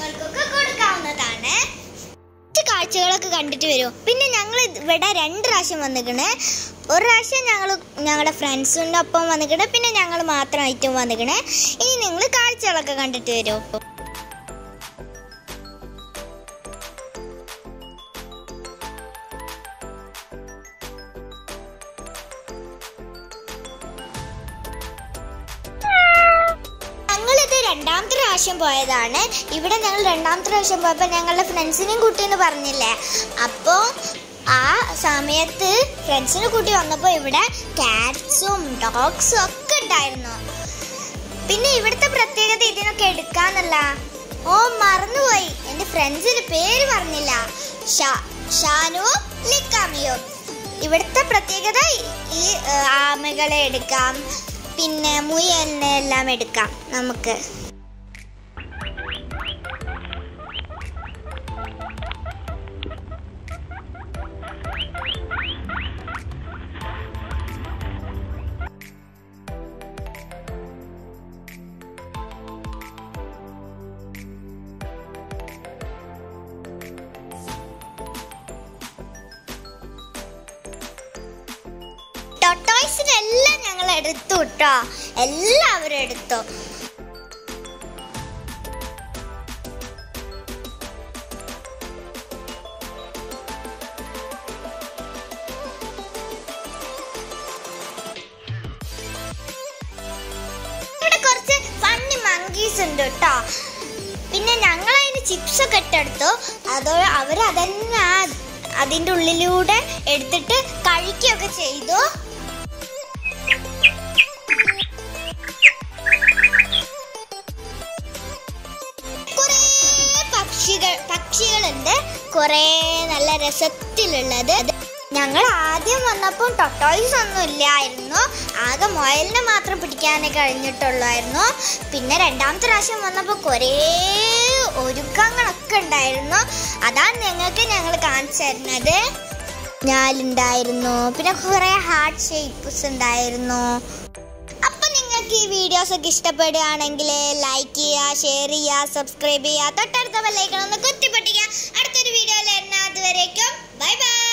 കുഞ്ഞുങ്ങൾക്കൊക്കെ കൊടുക്കാവുന്നതാണ് കുറച്ച് കാഴ്ചകളൊക്കെ കണ്ടിട്ട് വരും പിന്നെ ഞങ്ങൾ ഇവിടെ രണ്ട് പ്രാവശ്യം വന്നിക്കണേ ഒരു പ്രാവശ്യം ഞങ്ങൾ ഞങ്ങളുടെ ഫ്രണ്ട്സിൻ്റെ ഒപ്പം വന്നിക്കണേ പിന്നെ ഞങ്ങൾ മാത്രമായിട്ടും വന്നിക്കണേ ഇനി നിങ്ങൾ കാഴ്ചകളൊക്കെ കണ്ടിട്ട് വരും ഞങ്ങളിത് രണ്ടാമത്തെ പ്രാവശ്യം പോയതാണ് ഇവിടെ ഞങ്ങൾ രണ്ടാമത്തെ പ്രാവശ്യം പോയപ്പോൾ ഞങ്ങളുടെ ഫ്രണ്ട്സിനെയും കൂട്ടിയെന്ന് പറഞ്ഞില്ലേ അപ്പോൾ ആ സമയത്ത് ഫ്രണ്ട്സിനെ കൂട്ടി വന്നപ്പോൾ ഇവിടെ കാറ്റ്സും ഡോഗ്സും ഒക്കെ ഉണ്ടായിരുന്നു പിന്നെ ഇവിടുത്തെ പ്രത്യേകത ഇതിനൊക്കെ എടുക്കാന്നല്ല ഓ മറന്നുപോയി എൻ്റെ ഫ്രണ്ട്സിന് പേര് പറഞ്ഞില്ല ഷാ- ഷാനുവും ലിക്കാമിയും ഇവിടുത്തെ പ്രത്യേകത ഈ ഏ, ആമകളെ എടുക്കാം പിന്നെ മുയലിനെ എല്ലാം എടുക്കാം നമുക്ക് ടൊട്ടോയ്സിനെല്ലാം ഞങ്ങൾ എടുത്തു കേട്ടോ എല്ലാവരും എടുത്തു ഇവിടെ കുറച്ച് ഫണ്ണി മങ്കീസ് ഉണ്ട് കേട്ടോ പിന്നെ ഞങ്ങൾ അതിന് ചിപ്സ് ഒക്കെ ഇട്ടെടുത്തു അതോ അവർ അതന്നെ അതിൻ്റെ ഉള്ളിലൂടെ എടുത്തിട്ട് കഴിക്കുകയൊക്കെ ചെയ്തു കുറേ പക്ഷികൾ പക്ഷികളുണ്ട് കുറേ നല്ല രസത്തിലുള്ളത് ഞങ്ങൾ ആദ്യം വന്നപ്പോൾ ടൊട്ടോയ്സ് ഒന്നും ഇല്ലായിരുന്നു ആകെ മുയലിനെ മാത്രം പിടിക്കാനേ കഴിഞ്ഞിട്ടുള്ളായിരുന്നു പിന്നെ രണ്ടാമത്തെ പ്രാവശ്യം വന്നപ്പോൾ കുറേ ഒരുക്കങ്ങളൊക്കെ ഉണ്ടായിരുന്നു അതാണ് ഞങ്ങൾക്ക് ഞങ്ങൾ കാണിച്ചു തരുന്നത് ഞാലുണ്ടായിരുന്നു പിന്നെ കുറേ ഹാർട്ട് ഷേപ്സ് ഉണ്ടായിരുന്നു അപ്പൊ നിങ്ങൾക്ക് ഈ വീഡിയോസ് ഒക്കെ ഇഷ്ടപ്പെടുകയാണെങ്കിൽ ലൈക്ക് ചെയ്യുക ഷെയർ ചെയ്യുക സബ്സ്ക്രൈബ് ചെയ്യുക തൊട്ടടുത്ത ബെല്ലൈക്കൺ ഒന്ന് കുത്തിപ്പൊട്ടിക്കുക അടുത്തൊരു വീഡിയോയിൽ വരുന്ന അതുവരേക്കും ബൈ ബൈ